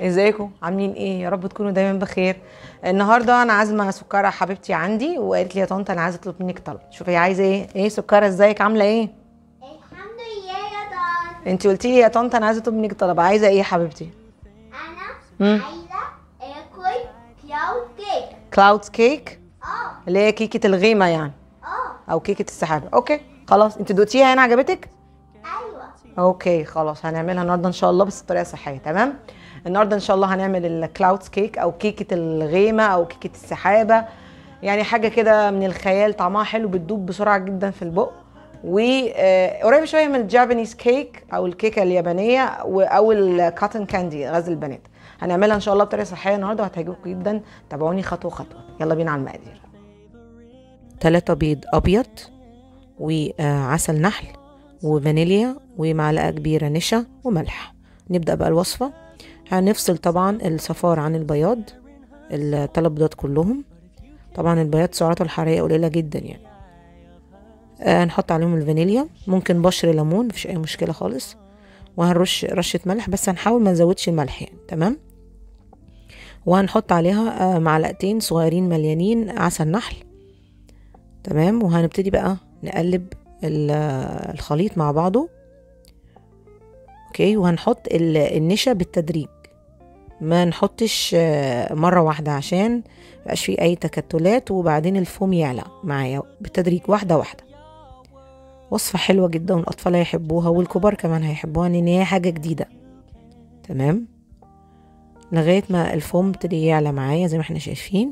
ازيكم عاملين ايه يا رب تكونوا دايما بخير النهارده انا عازمه سكره حبيبتي عندي وقالت لي يا طنط انا عايزه اطلب منك طلب شوفي هي عايزه ايه ايه سكره ازيك عامله ايه الحمد لله يا طنط انت قلتي لي يا طنط انا عايزه اطلب منك طلب عايزه ايه يا حبيبتي انا مم. عايزه اكل كلاود كيك كلاود كيك اه اللي هي كيكه الغيمه يعني اه او كيكه السحابه اوكي خلاص انت دوقتيها هنا عجبتك ايوه اوكي خلاص هنعملها النهارده ان شاء الله بس بطريقه صحيه تمام النهارده ان شاء الله هنعمل الكلاود كيك او كيكه الغيمه او كيكه السحابه يعني حاجه كده من الخيال طعمها حلو بتدوب بسرعه جدا في البق وقريب شويه من الجابانيز كيك او الكيكه اليابانيه و- او الكاتن كاندي غزل البنات هنعملها ان شاء الله بطريقه صحيه النهارده وهتعجبكم جدا تابعوني خطوه خطوه يلا بينا على المقادير 3 بيض ابيض وعسل نحل وفانيليا ومعلقه كبيره نشا وملح نبدا بقى الوصفه هنفصل طبعا الصفار عن البياض الثلاث بيضات كلهم طبعا البياض سعراته الحراريه قليله جدا يعني آه، هنحط عليهم الفانيليا ممكن بشر ليمون مفيش اي مشكله خالص وهنرش رشه ملح بس هنحاول ما نزودش الملح يعني تمام وهنحط عليها آه، معلقتين صغيرين مليانين عسل نحل تمام وهنبتدي بقى نقلب ال- الخليط مع بعضه اوكي وهنحط ال- النشا بالتدريج ما نحطش آه، مرة واحدة عشان ميبقاش فيه أي تكتلات وبعدين الفوم يعلى معايا بالتدريج واحدة واحدة وصفة حلوة جدا والأطفال هيحبوها والكبار كمان هيحبوها لأن هي حاجة جديدة تمام لغاية ما الفوم ابتدي يعلى معايا زي ما احنا شايفين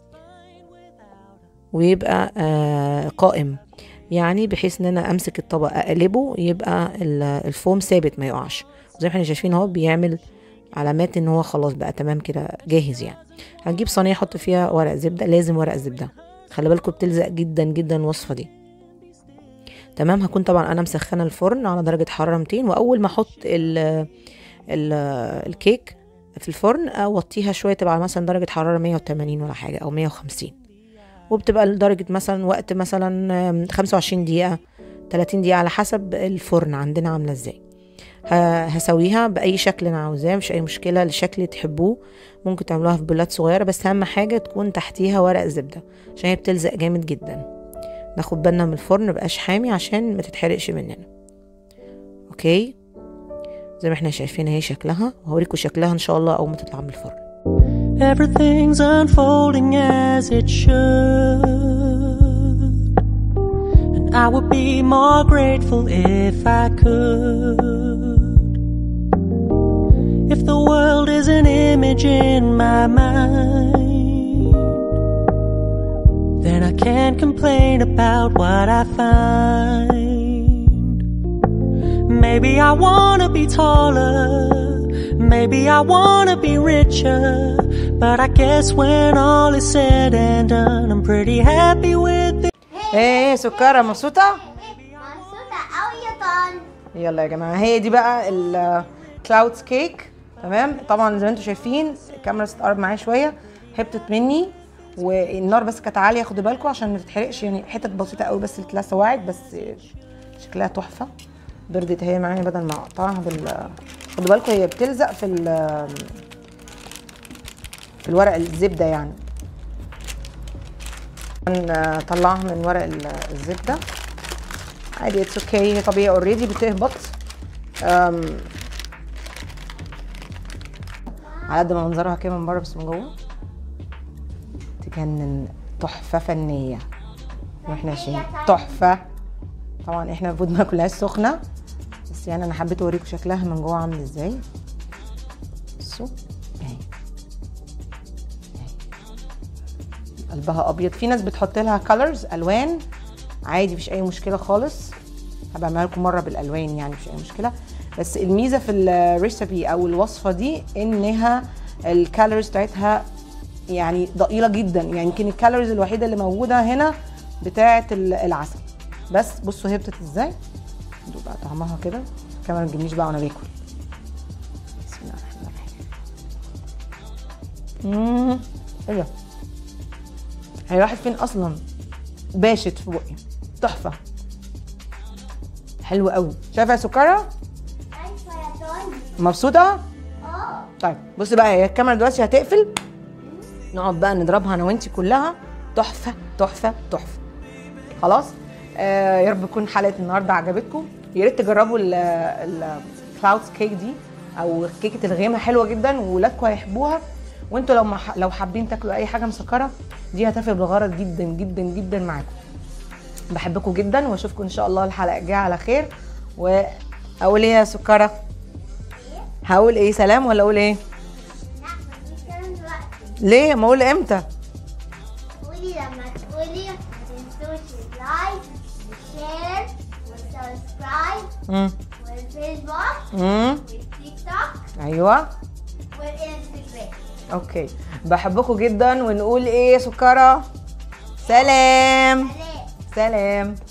ويبقى آه قائم يعني بحيث ان انا امسك الطبق اقلبه يبقى ال- الفوم ثابت ما يقعش زي ما احنا شايفين اهو بيعمل علامات ان هو خلاص بقى تمام كده جاهز يعني هنجيب صينيه احط فيها ورق زبده لازم ورق زبده خلي بالكم بتلزق جدا جدا الوصفه دي تمام هكون طبعا انا مسخنه الفرن على درجه حراره 200 واول ما احط ال ال الكيك في الفرن اوطيها شويه تبقى مثلا درجه حراره 180 ولا حاجه او 150 وبتبقى لدرجه مثلا وقت مثلا آم، 25 دقيقه 30 دقيقه على حسب الفرن عندنا عامله ازاي ه- هسويها باي شكل انا عاوزاه مش اي مشكله الشكل تحبوه ممكن تعملوها في بولات صغيره بس اهم حاجه تكون تحتيها ورق زبده عشان هي بتلزق جامد جدا ناخد بالنا من الفرن مبقاش حامي عشان ما تتحرقش مننا اوكي زي ما احنا شايفين اهي شكلها وهوريكم شكلها ان شاء الله اول ما تطلع من الفرن Everything's unfolding as it should. And I would be more grateful if I could. If the world is an image in my mind, then I can't complain about what I find. Maybe I wanna be taller. Maybe I wanna be richer. But I guess when all is said and done, I'm pretty happy with it. ايه سكره مبسوطه مبسوطه قوي يا طنط يلا يا جماعه هي دي بقى الكلاودز كيك تمام طبعا زي ما انتم شايفين الكاميرا تتقرب معايا شويه هبطت مني والنار بس كانت عاليه خدوا بالكم عشان ما تتحرقش يعني حتت بسيطه قوي بس اللي اتلسعت بس شكلها تحفه بردت هي معايا بدل ما اقطعها بال خدوا بالكم هي بتلزق في ال في الورق الزبده يعني نطلعها من ورق ال- الزبده عادي اتس اوكي هي طبيعي اوريدي بتهبط أم، على قد ما منظرها كده من بره بس من جوه تجنن تحفه فنيه واحنا ماشيين تحفه طبعا احنا المفروض ما ناكلهاش سخنه بس يعني انا حبيت اوريكم شكلها من جوه عامل ازاي بصوا اهي قلبها ابيض في ناس بتحط لها كولرز الوان عادي مفيش اي مشكله خالص هبقى اعملها لكم مره بالالوان يعني مفيش اي مشكله بس الميزه في الريسبي او الوصفه دي انها الكالوريز بتاعتها يعني ضئيله جدا يعني يمكن الكالوريز الوحيده اللي موجوده هنا بتاعه ال- العسل بس بصوا هي بتت ازاي دوق بقى طعمها كده الكاميرا ما تجيبنيش بقى وانا باكل بسم الله الرحمن الرحيم امم ايه ده هي راحت فين اصلا باشت في بقي تحفه حلو قوي شايفه يا سكره ايوه يا طنط مبسوطه اه طيب بصي بقى هي الكاميرا دلوقتي هتقفل نقعد بقى نضربها انا وانتي كلها تحفه تحفه تحفه خلاص آه يا رب تكون حلقه النهارده عجبتكم يا ريت تجربوا الكلاودز كيك دي او كيكه الغيمه حلوه جدا وولادكم هيحبوها وانتوا لو مح... لو حابين تاكلوا اي حاجه مسكره دي هتفي بالغرض جدا جدا جدا معاكم بحبكم جدا واشوفكم ان شاء الله الحلقه الجايه على خير واقول ايه يا سكره هقول ايه سلام ولا اقول ايه لا مفيش كلام دلوقتي ليه ما اقول امتى قولي لما تقولي ما تنسوش اللايك والشير والسبسكرايب امم والفيسبوك امم والتيك توك ايوه والانستجرام اوكي بحبكم جدا ونقول ايه يا سكره سلام سلام سلام